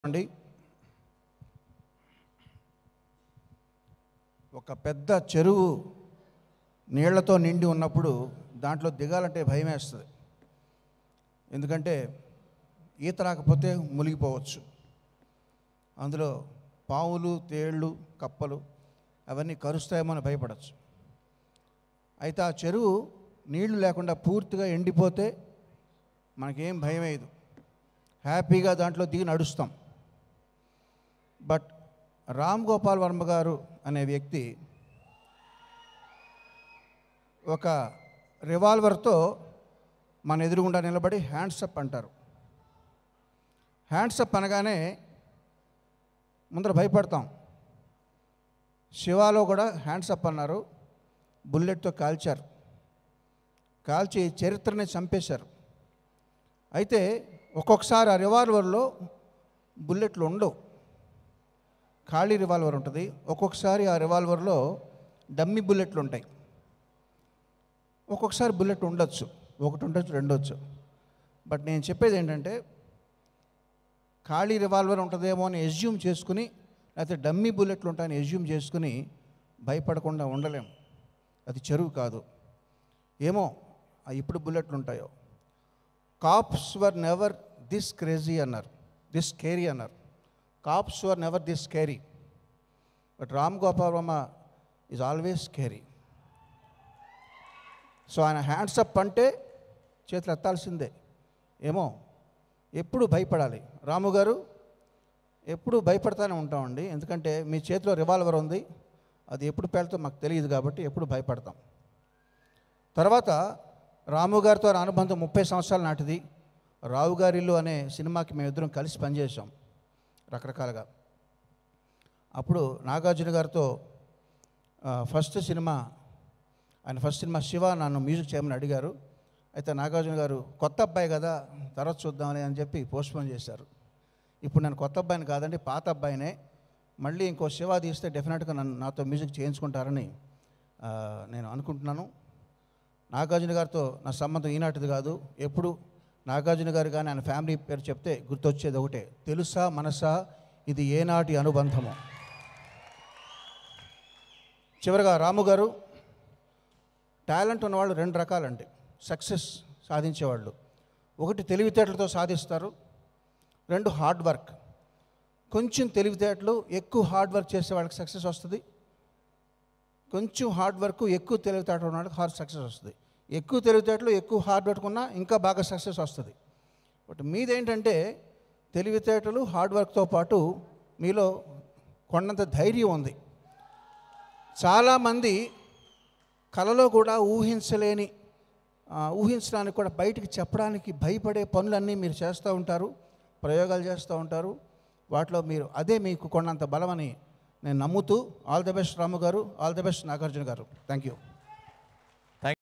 అండి ఒక పెద్ద చెరువు నీళ్లతో నిండి ఉన్నప్పుడు దాంట్లో దిగాలంటే భయం వేస్తుంది ఎందుకంటే ఈత రాకపోతే మునిగిపోవచ్చు అందులో పావులు తేళ్ళు కప్పలు అవన్నీ కరుస్తాయేమో అని భయపడచ్చు అయితే ఆ చెరువు నీళ్లు లేకుండా పూర్తిగా ఎండిపోతే మనకేం భయం వేయదు హ్యాపీగా దాంట్లో దిగి నడుస్తాం బట్ రామ్ గోపాల్ వర్మ గారు అనే వ్యక్తి ఒక రివాల్వర్తో మన ఎదురుగుండా నిలబడి హ్యాండ్స్ అప్ అంటారు హ్యాండ్స్ అప్ అనగానే ముందర భయపడతాం శివాలో కూడా హ్యాండ్స్ అప్ అన్నారు బుల్లెట్తో కాల్చారు కాల్చి చరిత్రని చంపేశారు అయితే ఒక్కొక్కసారి ఆ రివాల్వర్లో బుల్లెట్లు ఉండవు ఖాళీ రివాల్వర్ ఉంటుంది ఒక్కొక్కసారి ఆ రివాల్వర్లో డమ్మీ బుల్లెట్లు ఉంటాయి ఒక్కొక్కసారి బుల్లెట్ ఉండొచ్చు ఒకటి ఉండొచ్చు రెండు వచ్చు బట్ నేను చెప్పేది ఏంటంటే ఖాళీ రివాల్వర్ ఉంటుందేమో అని ఎజ్యూమ్ చేసుకుని లేకపోతే డమ్మీ బుల్లెట్లు ఉంటాయని ఎజ్యూమ్ చేసుకుని భయపడకుండా ఉండలేం అది చెరువు కాదు ఏమో ఆ ఇప్పుడు బుల్లెట్లు ఉంటాయో cops were never this crazy అన్నారు దిస్ కేరీ అన్నారు cops were never this crazy but Ram Gopal Varma is always crazy so ఆయన హ్యాండ్స్ అప్ అంటే చేతులు ఎత్తాల్సిందే ఏమో ఎప్పుడు భయపడాలి రాము గారు ఎప్పుడు భయపడతానే ఉంటామండి ఎందుకంటే మీ చేతిలో రివాల్వర్ ఉంది అది ఎప్పుడు పేలుతో మాకు తెలియదు కాబట్టి ఎప్పుడు భయపడతాం తర్వాత రాము గారితో నా అనుబంధం ముప్పై సంవత్సరాల నాటిది రావు గారి ఇల్లు అనే సినిమాకి మేమిద్దరం కలిసి పనిచేసాం రకరకాలుగా అప్పుడు నాగార్జున గారితో ఆ, ఫస్ట్ సినిమా ఆయన ఫస్ట్ సినిమా శివ నన్ను మ్యూజిక్ చేయమని అడిగారు అయితే నాగార్జున గారు కొత్త అబ్బాయి కదా తర్వాత చూద్దామని అని చెప్పి పోస్ట్పోన్ చేశారు ఇప్పుడు నేను కొత్త అబ్బాయిని కాదండి పాత అబ్బాయినే మళ్ళీ ఇంకో శివ తీస్తే డెఫినెట్గా నన్ను నాతో మ్యూజిక్ చేయించుకుంటారని ఆ, నేను అనుకుంటున్నాను నాగార్జున గారితో నా సంబంధం ఈనాటిది కాదు ఎప్పుడు నాగార్జున గారు కానీ ఆయన ఫ్యామిలీ పేరు చెప్తే గుర్తొచ్చేది ఒకటే తెలుసా మనసా ఇది ఏనాటి అనుబంధము చివరగా రాము గారు టాలెంట్ ఉన్నవాళ్ళు రెండు రకాలండి సక్సెస్ సాధించేవాళ్ళు ఒకటి తెలివితేటలతో సాధిస్తారు రెండు హార్డ్ వర్క్ కొంచెం తెలివితేటలు ఎక్కువ హార్డ్ వర్క్ చేసే వాళ్ళకి సక్సెస్ వస్తుంది కొంచెం హార్డ్ వర్క్ ఎక్కువ తెలివితేటలు ఉన్న వాళ్ళకి హార్డ్ సక్సెస్ వస్తుంది ఎక్కువ తెలివితేటలు ఎక్కువ హార్డ్ వర్క్ ఉన్నా ఇంకా బాగా సక్సెస్ వస్తుంది బట్ మీదేంటంటే తెలివితేటలు హార్డ్ వర్క్తో పాటు మీలో కొండంత ధైర్యం ఉంది చాలామంది కలలో కూడా ఊహించలేని ఆ, ఊహించడానికి కూడా బయటికి చెప్పడానికి భయపడే పనులన్నీ మీరు చేస్తూ ఉంటారు ప్రయోగాలు చేస్తూ ఉంటారు వాటిలో మీరు అదే మీకు కొన్నంత బలమని నేను నమ్ముతూ ఆల్ ది బెస్ట్ రాము గారు ఆల్ ది బెస్ట్ నాగార్జున గారు థ్యాంక్ యూ